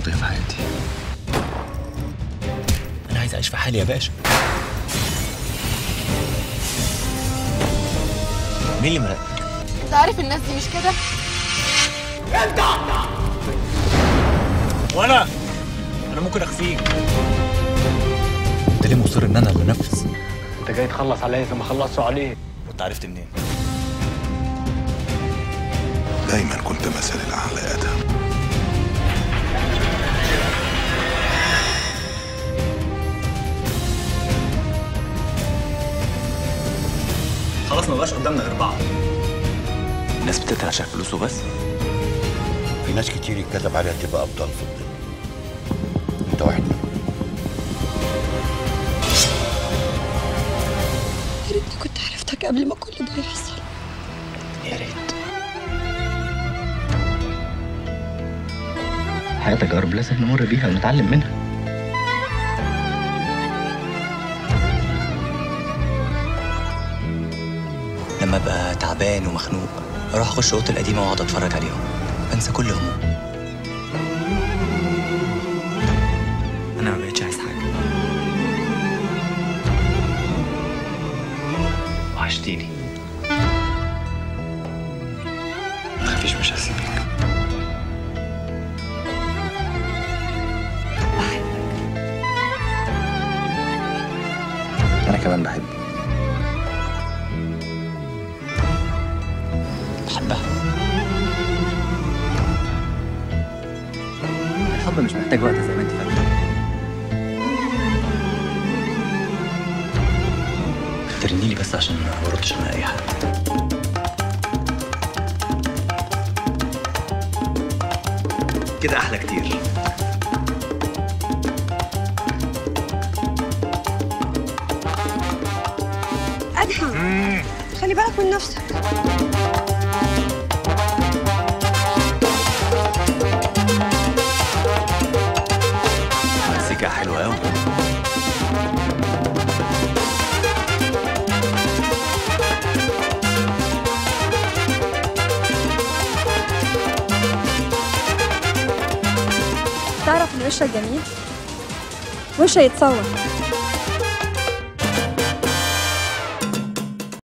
قضيه في حياتي انا عايز اعيش في حالي يا باشا مين اللي مراقبك انت عارف الناس دي مش كده وانا انا ممكن اخفيك انت ليه مصر ان انا اللي انفذ انت جاي تخلص عليا زي ما خلصوا عليه وانت عرفت منين دايما كنت مثل الأعلى أدم خلاص ما بقاش قدامنا غير بعض الناس بتدفع عشان فلوسه بس في ناس كتير اتكتب عليها تبقى أبطال في الدنيا أنت واحد منهم يا ريتني كنت عرفتك قبل ما كل ده يحصل يا ريت حياة تجارب لازم نمر بيها ونتعلم منها لما ابقى تعبان ومخنوق اروح اخش اوضتي القديمه واقعد اتفرج عليهم انسى كل هموم انا ما بقتش عايز حاجه وحشتيني ما تخافيش مش هسيبك انا كمان بحبك بحبها الحب مش محتاج وقت زي ما انت فاكر ترني لي بس عشان ما بردش على اي حد كده احلى كتير ادهم خلي بالك من نفسك مزيكا حلوه قوي تعرف ان وشك جميل وش يتصور